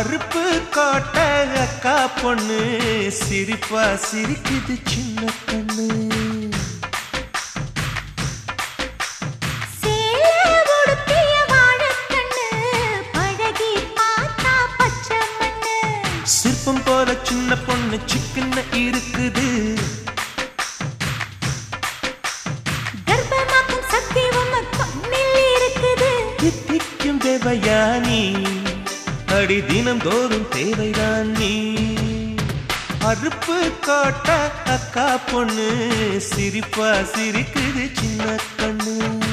அருப்பு காட்ட அக்கா பொண்ணு சிரிப்பா சிரிக்குது சின்ன கண்ணு சேலை உடுத்திய வாழைக்கண்ணு, பழகி பார்த்தா பச்சை மண்ணு. சிற்பம் போல சின்ன பொண்ணு சிக்கன இருக்குது கர்ப்பமாக்கும் சக்தி உம்ம கண்ணில் இருக்குது. தித்திக்கும் தேவயானி அடி தினம் தோறும் தேவைதான் நீ அறுப்பு காட்ட அக்கா பொண்ணு சிரிப்பா சிரிக்குது சின்ன கண்ணு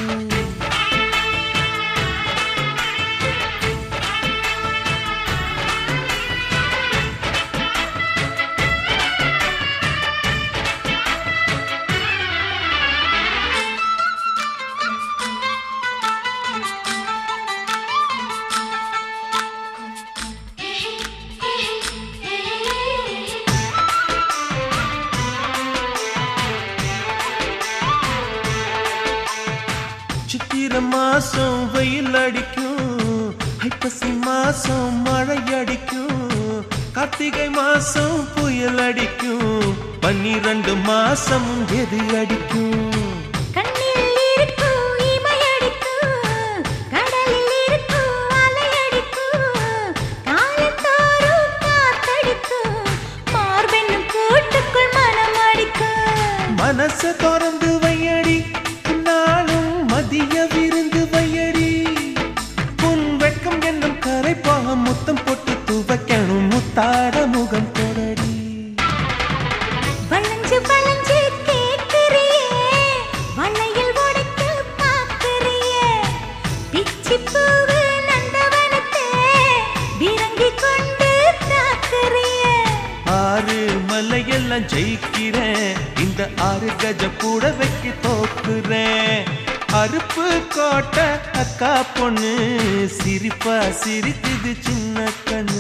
சித்திர மாசம் வெயில் அடிக்கும் ஐப்பசி மாசம் மழை அடிக்கும் கார்த்திகை மாசம் புயல் அடிக்கும் பன்னிரண்டு மாசம் எது அடிக்கும் கண்ணில் இருக்கும் இமையடிக்கும், கடலில் இருக்கும் அலையடிக்கும், காலந்தோறும் காத்தடிக்கும், மார்பென்னும் கூட்டுக்குள் மனம் அடிக்கும். மனச திறந்து வையடி நாளும் மதிய விருந்து வையடி உன் வெட்கம் என்னும் கரைப்பாக முத்தம் போட்டு துவைக்கணும் முத்தாட முகம் தொடடி வளைஞ்சு வளைஞ்சு கேட்கிறியே, வளையல் உடைக்க பார்க்கிறியே. பிச்சிப் பூவு நந்தவனத்தே, விரங்கிக் கொண்டு தாக்குறியே. ஆறு மலையெல்லாம் ஜெயிக்கிறேன் இந்த ஆறு கஜ கூட வைக்க தோக்குறேன் அறுப்பு கோட்ட அக்கா பொண்ணு சிரிப்பா சிரிக்குது சின்ன கண்ணு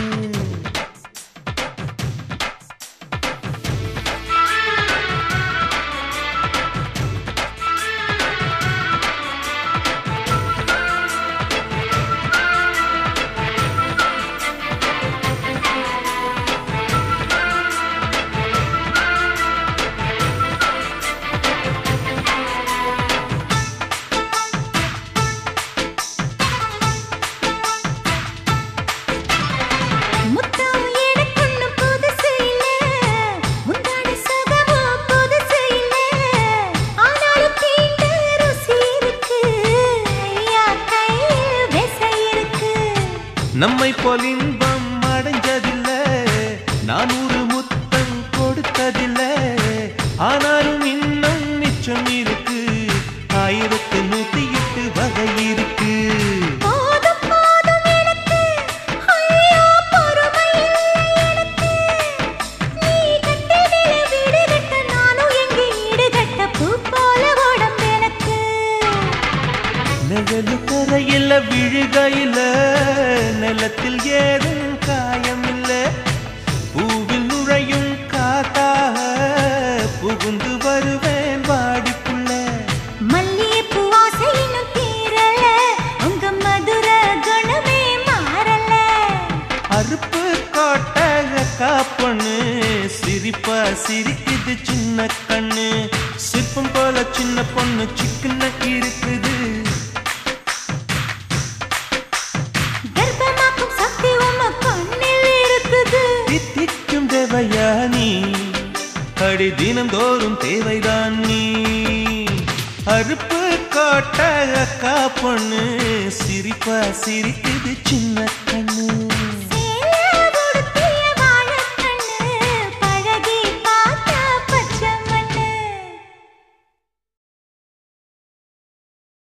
முத்தம் எனக்கொன்னும் புதுசு இல்ல, முந்தானை சுகமும் புதுசு இல்ல. ஆனாலும் தீண்ட ருசி இருக்கு, ஐயா கையில் விசை இருக்கு. நம்மை போல் இன்பம் அடைஞ்சதில்ல நான் ஒரு முத்தம் கொடுத்ததில்ல ஆனாலும் இன்னும் மிச்சம் இருக்கு ஆயிரத்து நூத்தி எட்டு வகை இருக்கு போதும் போதும் எனக்கு, ஐயோ பொறுமை இல்லை எனக்கு. நீ கட்டிலிலே வீடு கட்ட, நானும் எங்கே ஈடு கட்ட, பூ போல உடம்பு எனக்கு. நிழலு கரையில விழுகையில நிலத்தில் ஏதும் காயமில்ல பூவில் நுழையும் காத்தாக புகுந்து வருவேன் வாடிக்குள்ள மல்லிகைப்பூ வாசை இன்னும் தீரல, உங்க மதுர குணமே மாறல. அறுப்பு காட்ட அக்கா பொண்ணு சிரிப்பா சிரிக்குது சின்ன கண்ணு சிற்பம் போல சின்ன பொண்ணு சிக்கன இருக்குது கர்ப்பமாக்கும் சக்தி உம்ம கண்ணில் இருக்குது. தித்திக்கும் தேவையானி அடி தினந்தோறும் தேவைதான் நீ அறுப்பு காட்ட அக்கா பொண்ணு சிரிப்பா சிரிக்குது சின்ன கண்ணு